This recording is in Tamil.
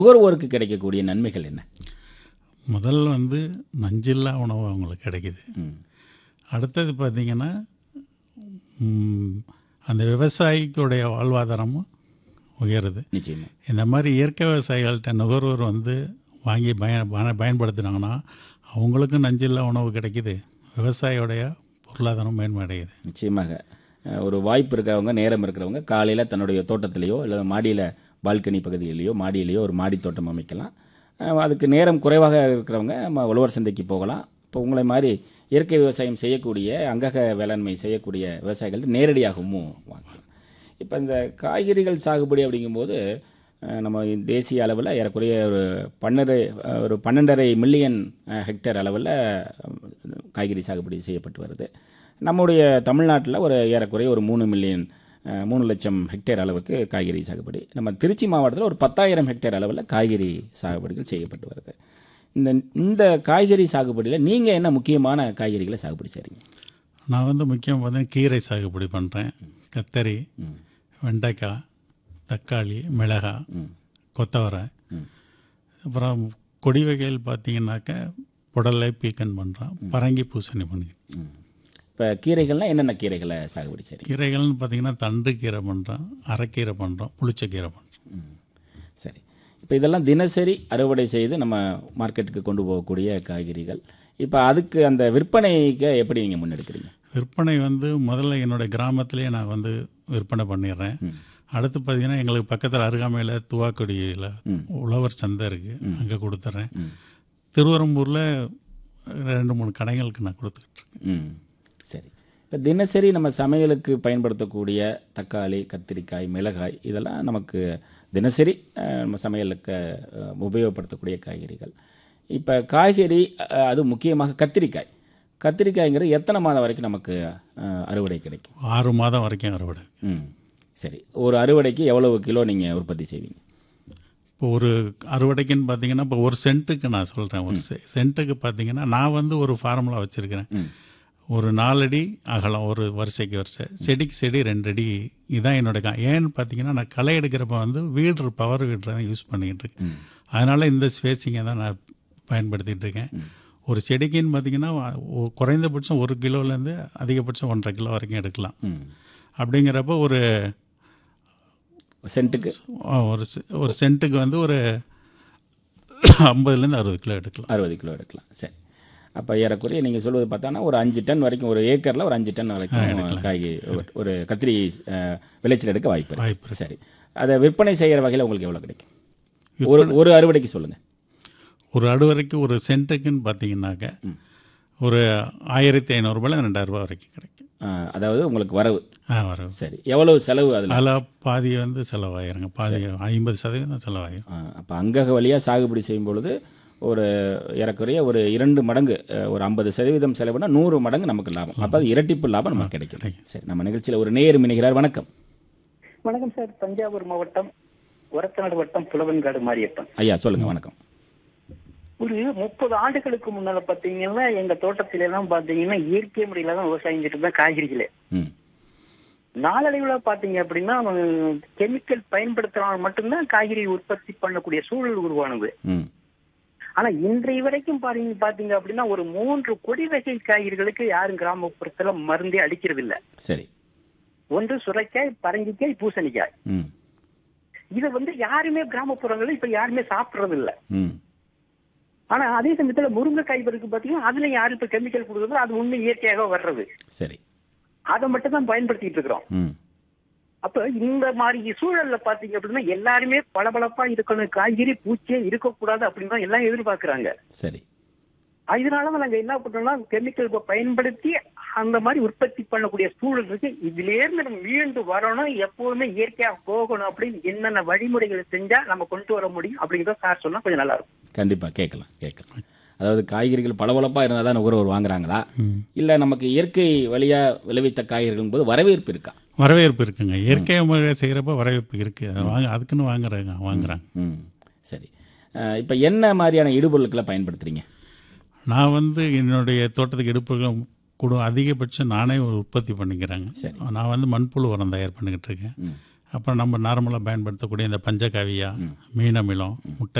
நுகர்வோருக்கு கிடைக்கக்கூடிய நன்மைகள் என்ன முதல் வந்து நஞ்சில்லா உணவு அவங்களுக்கு கிடைக்குது ம் அடுத்தது பார்த்திங்கன்னா ம், அந்த விவசாயிக்குடைய வாழ்வாதாரமும் உயருது நிச்சயமா இந்த மாதிரி இயற்கை விவசாயிகள்கிட்ட நுகர்வோர் வந்து வாங்கி பய பய- பயன்படுத்தினாங்கன்னா அவங்களுக்கும் நஞ்சில்லா உணவு கிடைக்குது விவசாயியோடைய பொருளாதாரம் மேன்மை அடையுது நிச்சயமாக அஹ், ஒரு வாய்ப்பு இருக்கிறவங்க நேரம் இருக்கிறவங்க காலையில் தன்னுடைய தோட்டத்திலேயோ இல்லை மாடியில் பால்கனி பகுதியிலேயோ மாடியிலேயோ ஒரு மாடி தோட்டம் அமைக்கலாம் அஹ், அதுக்கு நேரம் குறைவாக இருக்கிறவங்க நம்ம உழவர் சந்தைக்கு போகலாம் இப்போ உங்களை மாதிரி இயற்கை விவசாயம் செய்யக்கூடிய அங்கக வேளாண்மை செய்யக்கூடிய விவசாயிகள் நேரடியாகவும் வாங்கலாம் இப்போ இந்த காய்கறிகள் சாகுபடி அப்படிங்கும்போது அஹ், நம்ம தேசிய அளவில் ஏறக்குறைய ஒரு பன்னெண்டு அஹ், ஒரு பன்னெண்டரை மில்லியன் அஹ், ஹெக்டேர் அளவில் அஹ், காய்கறி சாகுபடி செய்யப்பட்டு வருது நம்முடைய தமிழ்நாட்டில் ஒரு ஏறக்குறைய ஒரு மூணு மில்லியன் அஹ், மூணு லட்சம் ஹெக்டேர் அளவுக்கு காய்கறி சாகுபடி நம்ம திருச்சி மாவட்டத்தில் ஒரு பத்தாயிரம் ஹெக்டேர் அளவில் காய்கறி சாகுபடிகள் செய்யப்பட்டு வருது இந்த இந்த காய்கறி சாகுபடியில் நீங்கள் என்ன முக்கியமான காய்கறிகளை சாகுபடி செய்கிறீங்க நான் வந்து முக்கியம் பார்த்தீங்கன்னா கீரை சாகுபடி பண்ணுறேன் கத்தரி வெண்டைக்காய் தக்காளி மிளகாய் கொத்தவரை அப்புறம் கொடி வகைகள் பார்த்தீங்கன்னாக்கா புடலை பீக்கன் பண்ணுறோம் பரங்கி பூசணி பண்ணிக்கிட்டு இப்போ கீரைகள்னால் என்னென்ன கீரைகளை சாகுபடி செய்கிறீங்க கீரைகள்னு பார்த்தீங்கன்னா தண்டு கீரை பண்ணுறோம் அரைக்கீரை பண்ணுறோம் புளிச்சக்கீரை பண்ணுறோம் சரி இப்போ இதெல்லாம் தினசரி அறுவடை செய்து நம்ம மார்க்கெட்டுக்கு கொண்டு போகக்கூடிய காய்கறிகள் இப்போ அதுக்கு அந்த விற்பனைக்கு எப்படி நீங்கள் முன்னெடுக்கிறீங்க விற்பனை வந்து முதல்ல என்னுடைய கிராமத்திலேயே நான் வந்து விற்பனை பண்ணிடுறேன் அடுத்து பார்த்தீங்கன்னா எங்களுக்கு பக்கத்தில் அருகாமையில் துவாக்குடியில் உழவர் சந்தை இருக்குது அங்கே கொடுத்துட்றேன் திருவரம்பூரில் ரெண்டு மூணு கடைகளுக்கு நான் கொடுத்துக்கிட்டு இருக்கேன் ம் சரி இப்போ தினசரி நம்ம சமையலுக்கு பயன்படுத்தக்கூடிய தக்காளி கத்திரிக்காய் மிளகாய் இதெல்லாம் நமக்கு தினசரி அஹ், நம்ம சமையலுக்கு அஹ், உபயோகப்படுத்தக்கூடிய காய்கறிகள் இப்போ காய்கறி அஹ், அது முக்கியமாக கத்திரிக்காய் கத்திரிக்காய்ங்கிறது எத்தனை மாதம் வரைக்கும் நமக்கு அஹ், அறுவடை கிடைக்கும் ஆறு மாதம் வரைக்கும் அறுவடை ம் சரி ஒரு அறுவடைக்கு எவ்வளவு கிலோ நீங்கள் உற்பத்தி செய்வீங்க இப்போ ஒரு அறுவடைக்குன்னு பார்த்தீங்கன்னா இப்போ ஒரு சென்ட்டுக்கு நான் சொல்கிறேன் ஒரு செ- சென்ட்டுக்கு பார்த்தீங்கன்னா நான் வந்து ஒரு ஃபார்முலா வச்சுருக்கிறேன் ஒரு நாலடி அகலம் ஒரு வரிசைக்கு வரிசை செடிக்கு செடி ரெண்டு அடி இதுதான் என்னோட கா ஏன்னு பார்த்தீங்கன்னா நான் களை எடுக்கிறப்ப வந்து வீடு பவர் வீடரை தான் யூஸ் பண்ணிக்கிட்டு இருக்கேன் அதனால் இந்த ஸ்பேஸிங்கை தான் நான் பயன்படுத்திகிட்டு இருக்கேன் ஒரு செடிக்குன்னு பார்த்தீங்கன்னா ஒ- குறைந்தபட்சம் ஒரு கிலோலேருந்து அதிகபட்சம் ஒன்றரை கிலோ வரைக்கும் எடுக்கலாம் ம் அப்படிங்கிறப்ப ஒரு சென்ட்டுக்கு ஆ, ஒரு செ- ஒரு சென்ட்டுக்கு வந்து ஒரு ஐம்பதுலேருந்து அறுபது கிலோ எடுக்கலாம் அறுபது கிலோ எடுக்கலாம் சரி அப்போ ஏறக்குறைய நீங்கள் சொல்வது பார்த்தானா ஒரு அஞ்சு டன் வரைக்கும் ஒரு ஏக்கரில் ஒரு அஞ்சு டன் வரைக்கும் காய்கறி ஒரு- ஒரு கத்திரி அஹ், விளைச்சல் எடுக்க வாய்ப்பு இருக்கு. வாய்ப்பு சரி அதை விற்பனை செய்கிற வகையில் உங்களுக்கு எவ்வளோ கிடைக்கும் ஒரு ஒரு அறுவடைக்கு சொல்லுங்கள் ஒரு அறுவடைக்கு ஒரு சென்ட்டுக்குன்னு பார்த்தீங்கன்னாக்க ஒரு ஆயிரத்தி ஐநூறுரூபாயில் ரெண்டாயிரம் ரூபாய் வரைக்கும் கிடைக்கும் அதாவது உங்களுக்கு வரவு ஆ வரும் சரி எவ்வளவு செலவு அதில் அதில் பாதி வந்து செலவாயிருங்க பாதி ஐம்பது சதவீதம் செலவாயிரும் அப்போ அங்கக வழியாக சாகுபடி செய்யும் பொழுது ஒரு ஏறக்குறைய ஒரு இரண்டு மடங்கு அஹ், ஒரு ஐம்பது சதவீதம் செலவுனா நூறு மடங்கு நமக்கு லாபம் அப்போ அது இரட்டிப்பு லாபம் நமக்கு கிடைக்கும் சரி நம்ம நிகழ்ச்சியில் ஒரு நேர் மினிகிறார் வணக்கம் வணக்கம் சார் தஞ்சாவூர் மாவட்டம் ஒரத்தநாடு வட்டம் புலவன்காடு மாரியப்பன் ஐயா சொல்லுங்க வணக்கம் ஒரு முப்பது ஆண்டுகளுக்கு முன்னால பாத்தீங்கன்னா எங்க தோட்டத்தில எல்லாம் பாத்தீங்கன்னா இயற்கை முறையில தான் விவசாயம் செஞ்சுட்டு தான் காய்கறிகளே ம் நாளடைவுல பாத்தீங்க அப்படின்னா கெமிக்கல் பயன்படுத்தினால் மட்டும்தான் காய்கறி உற்பத்தி பண்ணக்கூடிய சூழல் உருவானது ம் ஆனா இன்றைய வரைக்கும் பாத்தீங்க பாத்தீங்க அப்படின்னா ஒரு மூன்று கொடி வகை காய்கறிகளுக்கு யாரும் கிராமப்புறத்துல மருந்தே அடிக்கிறது இல்ல சரி ஒன்று சுரைக்காய் பரங்கிக்காய் பூசணிக்காய் ம் இதை வந்து யாருமே கிராமப்புறங்கள்ல இப்ப யாருமே சாப்பிடுறது இல்ல ம் ஆனா அதே சமயத்துல முருங்கைக்காய் இருக்கு பாத்தீங்கன்னா அதுல யாரும் இப்ப கெமிக்கல் கொடுக்குறது அது உண்மை இயற்கையாக வர்றது சரி அதை மட்டும் தான் பயன்படுத்திட்டு இருக்கிறோம் ம் அப்ப இந்த மாதிரி சூழல்ல பாத்தீங்க அப்படின்னா எல்லாருமே பளபளப்பா இருக்கணும் காய்கறி பூச்சியே இருக்கக்கூடாது அப்படின்னு தான் எல்லாம் எதிர்பார்க்கறாங்க சரி இதனாலதான் நாங்க என்ன பண்றோம்னா கெமிக்கல் பயன்படுத்தி அந்த மாதிரி உற்பத்தி பண்ணக்கூடிய சூழல் இருக்கு இதுல இருந்து நம்ம மீண்டு வரணும் எப்போதுமே இயற்கையா போகணும் அப்படின்னு என்னென்ன வழிமுறைகளை செஞ்சா நம்ம கொண்டு வர முடியும் அப்படிங்கிறத சார் சொன்னா கொஞ்சம் நல்லா இருக்கும் கண்டிப்பாக கேட்கலாம் கேட்கலாம் அதாவது காய்கறிகள் பளபளப்பாக இருந்தால் தான் நுகர்வோர் வாங்குறாங்களா இல்லை நமக்கு இயற்கை வழியாக விளைவித்த காய்கறிகள் போது வரவேற்பு இருக்கா வரவேற்பு இருக்குங்க இயற்கை முறையை செய்கிறப்ப வரவேற்பு இருக்குது அதை வாங்க அதுக்குன்னு வாங்குறாங்க வாங்குறாங்க ம் சரி இப்போ என்ன மாதிரியான இடுபொருட்களை பயன்படுத்துறீங்க நான் வந்து என்னுடைய தோட்டத்துக்கு எடுப்புகள் கூட அதிகபட்சம் நானே ஒரு உற்பத்தி பண்ணிக்கிறேங்க சரி. நான் வந்து மண்புழு உரம் தயார் பண்ணிக்கிட்டு இருக்கேன் ம் அப்புறம் நம்ம நார்மலாக பயன்படுத்தக்கூடிய இந்த பஞ்சகாவியா மீன் அமிலம் முட்டை